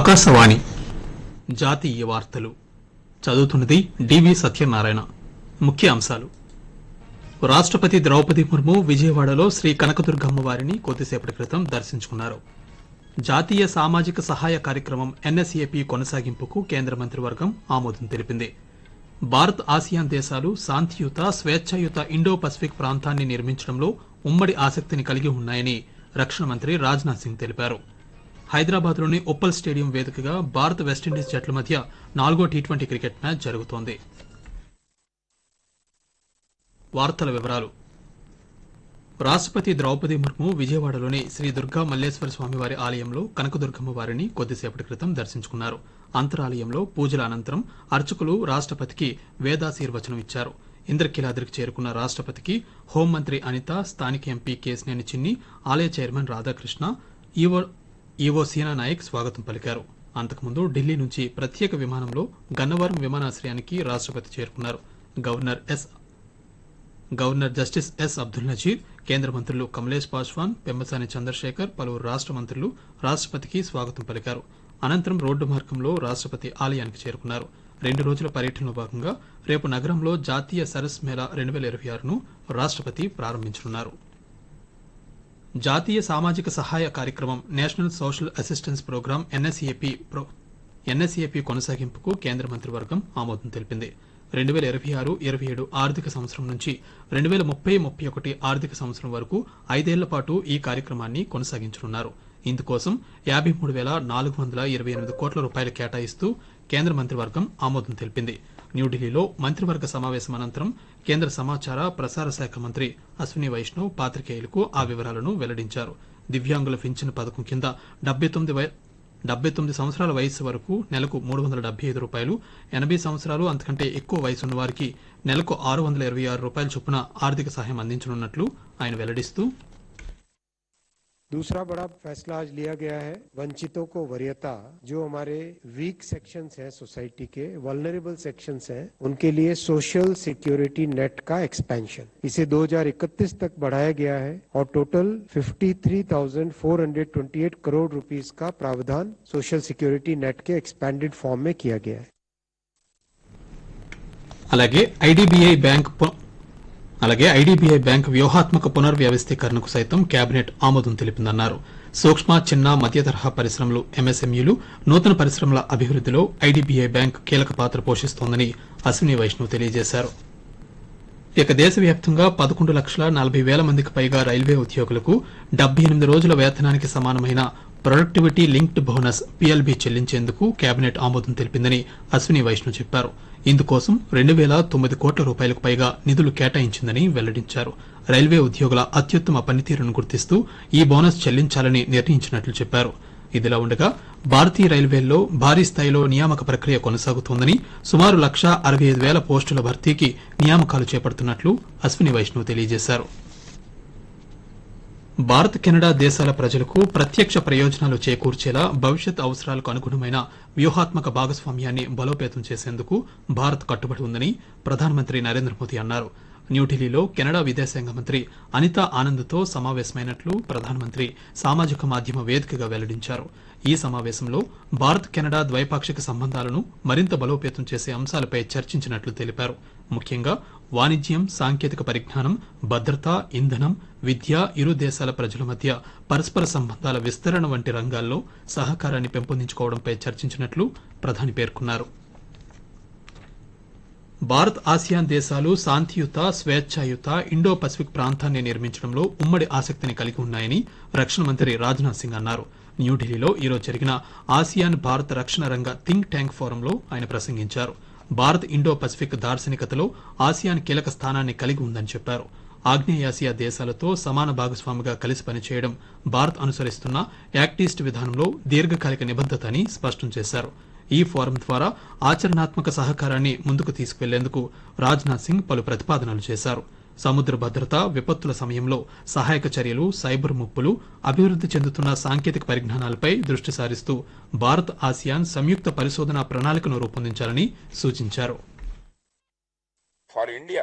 ఆకాశవాణి జాతీయ వార్తలు చదువుతున్నది డివి సత్యనారాయణ ముఖ్య అంశాలు రాష్ట్రపతి ద్రౌపది ముర్ము విజయవాడలో శ్రీ కనకదుర్గమ్మ వారిని కొద్దిసేపటి క్రితం దర్శించుకున్నారు జాతీయ సామాజిక సహాయ కార్యక్రమం ఎన్ఎస్ఏపీ కొనసాగింపుకు కేంద్ర మంత్రివర్గం ఆమోదం తెలిపింది భారత్ ఆసియాన్ దేశాలు శాంతియుత స్వేచ్ఛాయుత ఇండో పసిఫిక్ ప్రాంతాన్ని నిర్మించడంలో ఉమ్మడి ఆసక్తిని కలిగి ఉన్నాయని రక్షణ మంత్రి రాజ్నాథ్ సింగ్ తెలిపారు హైదరాబాద్లోని ఉప్పల్ స్టేడియం వేదికగా భారత్ వెస్టిండీస్ జట్ల మధ్య నాలుగో టీ ట్వంటీ క్రికెట్ మ్యాచ్ జరుగుతోంది వార్తల వివరాలు రాష్ట్రపతి ద్రౌపది ముర్ము విజయవాడలోని శ్రీ దుర్గా మల్లేశ్వర స్వామివారి ఆలయంలో కనకదుర్గమ్మ వారిని కొద్దిసేపటి క్రితం దర్శించుకున్నారు అంతరాలయంలో పూజల అనంతరం అర్చకులు రాష్ట్రపతికి వేదాశీర్వచనం ఇచ్చారు ఇంద్రకీలాద్రికి చేరుకున్న రాష్ట్రపతికి హోంమంత్రి అనిత స్థానిక ఎంపీ కేసినేని చిన్ని ఆలయ chairman Radhakrishna EO EO Seena Naik స్వాగతం పలికారు అంతకుముందు ఢిల్లీ నుంచి ప్రత్యేక విమానంలో గన్నవరం విమానాశ్రయానికి రాష్ట్రపతి చేరుకున్నారు governor S governor justice S Abdul Nazeer కేంద్ర మంత్రులు కమలేష్ పాస్వాన్ పెమ్మసాని చంద్రశేఖర్ పలువురు రాష్ట్ర మంత్రులు రాష్ట్రపతికి స్వాగతం పలికారు అనంతరం రోడ్డు మార్గంలో రాష్ట్రపతి ఆలయానికి చేరుకున్నారు రెండు రోజుల పర్యటనలో భాగంగా రేపు నగరంలో జాతీయ సరస్ మేళా రెండు వేల ఇరవై ఆరును రాష్ట్రపతి ప్రారంభించనున్నారు జాతీయ సామాజిక సహాయ కార్యక్రమం national social assistance programme NSAP ప్రో ఎన్ఎస్ఏపీ కొనసాగింపుకు కేంద్ర మంత్రివర్గం ఆమోదం తెలిపింది రెండు వేల ఇరవై ఆరు ఇరవై ఏడు ఆర్థిక సంవత్సరం నుంచి రెండు వేల ముప్పై ముప్పై ఒకటి ఆర్థిక సంవత్సరం వరకు ఐదేళ్ల పాటు ఈ కార్యక్రమాన్ని కొనసాగించనున్నారు ఇందుకోసం యాభై మూడు వేల నాలుగు వందల ఇరవై ఎనిమిది కోట్ల రూపాయలు కేటాయిస్తూ కేంద్ర మంత్రివర్గం ఆమోదం తెలిపింది న్యూఢిల్లీలో మంత్రివర్గ సమావేశం అనంతరం కేంద్ర సమాచార ప్రసార శాఖ మంత్రి అశ్విని వైష్ణవ్ పాత్రికేయులకు ఆ వివరాలను వెల్లడించారు దివ్యాంగుల పింఛన్ పథకం కింద డెబ్బై తొమ్మిది వై- డెబ్బై తొమ్మిది సంవత్సరాల వయసు వరకు నెలకు మూడు వందల డెబ్బై ఐదు రూపాయలు ఎనభై సంవత్సరాలు అంతకంటే ఎక్కువ వయసు ఉన్న వారికి నెలకు ఆరు వందల ఇరవై ఆరు రూపాయల చొప్పున ఆర్థిక సహాయం అందించనున్నట్లు ఆయన వెల్లడిస్తూ दूसरा बड़ा फैसला आज लिया गया है वंचितों को वरीयता जो हमारे वीक सेक्शंस हैं सोसाइटी के वल्नरेबल सेक्शंस हैं उनके लिए सोशल सिक्योरिटी नेट का एक्सपेंशन इसे 2031 तक बढ़ाया गया है और टोटल 53,428 करोड़ रुपीस का प्रावधान सोशल सिक्योरिटी नेट के एक्सपेंडेड फॉर्म में किया गया है అలాగే ఐడిబిఐ బ్యాంక్ పు- అలాగే ఐడిబిఐ బ్యాంక్ వ్యూహాత్మక పునర్వ్యవస్థీకరణకు సైతం కేబినెట్ ఆమోదం తెలిపిందన్నారు సూక్ష్మ చిన్న మధ్య తరహా పరిశ్రమలు ఎంఎస్ఎంఈలు నూతన పరిశ్రమల అభివృద్దిలో ఐడిబిఐ బ్యాంక్ కీలక పాత్ర పోషిస్తోందని అశ్విని వైష్ణవ్ తెలియజేశారు ఇక దేశవ్యాప్తంగా పదకొండు లక్షల నలభై వేల మందికి పైగా రైల్వే ఉద్యోగులకు డెబ్బై ఎనిమిది రోజుల వేతనానికి సమానమైన ప్రొడక్టివిటీ లింక్డ్ బోనస్ పీఎల్బీ చెల్లించేందుకు కేబినెట్ ఆమోదం తెలిపిందని అశ్విని వైష్ణవ్ చెప్పారు ఇందుకోసం రెండు వేల తొమ్మిది కోట్ల రూపాయలకు పైగా నిధులు కేటాయించిందని వెల్లడించారు రైల్వే ఉద్యోగుల అత్యుత్తమ పనితీరును గుర్తిస్తూ ఈ బోనస్ చెల్లించాలని నిర్ణయించినట్లు చెప్పారు ఇదిలా ఉండగా భారతీయ రైల్వేల్లో భారీ స్థాయిలో నియామక ప్రక్రియ కొనసాగుతోందని సుమారు లక్ష అరవై ఐదు వేల పోస్టుల భర్తీకి నియామకాలు చేపడుతున్నట్లు అశ్విని వైష్ణవ్ తెలియజేశారు భారత్ కెనడా దేశాల ప్రజలకు ప్రత్యక్ష ప్రయోజనాలు చేకూర్చేలా భవిష్యత్ అవసరాలకు అనుగుణమైన వ్యూహాత్మక భాగస్వామ్యాన్ని బలోపేతం చేసేందుకు భారత్ కట్టుబడి ఉందని ప్రధానమంత్రి నరేంద్ర మోదీ అన్నారు న్యూఢిల్లీలో కెనడా విదేశాంగ మంత్రి అనితా ఆనంద్తో సమావేశమైనట్లు ప్రధానమంత్రి సామాజిక మాధ్యమ వేదికగా వెల్లడించారు ఈ సమావేశంలో భారత్ కెనడా ద్వైపాక్షిక సంబంధాలను మరింత బలోపేతం చేసే అంశాలపై చర్చించినట్లు తెలిపారు ముఖ్యంగా వాణిజ్యం సాంకేతిక పరిజ్ఞానం భద్రత ఇంధనం విద్య ఇరు దేశాల ప్రజల మధ్య పరస్పర సంబంధాల విస్తరణ వంటి రంగాల్లో సహకారాన్ని పెంపొందించుకోవడంపై చర్చించినట్లు ప్రధాని పేర్కొన్నారు భారత్ ఆసియాన్ దేశాలు శాంతియుత స్వేచ్ఛాయుత ఇండో పసిఫిక్ ప్రాంతాన్ని నిర్మించడంలో ఉమ్మడి ఆసక్తిని కలిగి ఉన్నాయని రక్షణ మంత్రి రాజ్నాథ్ సింగ్ అన్నారు న్యూఢిల్లీలో ఈరోజు జరిగిన ఆసియాన్ భారత్ రక్షణ రంగ థింక్ ట్యాంక్ ఫోరంలో ఆయన ప్రసంగించారు భారత్ ఇండో పసిఫిక్ దార్శనికతలో ఆసియాన్ కీలక స్థానాన్ని కలిగి ఉందని చెప్పారు ఆగ్నేయాసియా దేశాలతో సమాన భాగస్వామిగా కలిసి పనిచేయడం భారత్ అనుసరిస్తున్న యాక్టిస్ట్ విధానంలో దీర్ఘకాలిక నిబద్దత అని స్పష్టం చేశారు ఈ ఫోరం ద్వారా ఆచరణాత్మక సహకారాన్ని ముందుకు తీసుకువెళ్లేందుకు రాజ్నాథ్ సింగ్ పలు ప్రతిపాదనలు చేశారు సముద్ర భద్రత విపత్తుల సమయంలో సహాయక చర్యలు సైబర్ ముప్పులు అభివృద్ది చెందుతున్న సాంకేతిక పరిజ్ఞానాలపై దృష్టి సారిస్తూ భారత్ ఆసియాన్ సంయుక్త పరిశోధనా ప్రణాళికను రూపొందించాలని సూచించారు For India,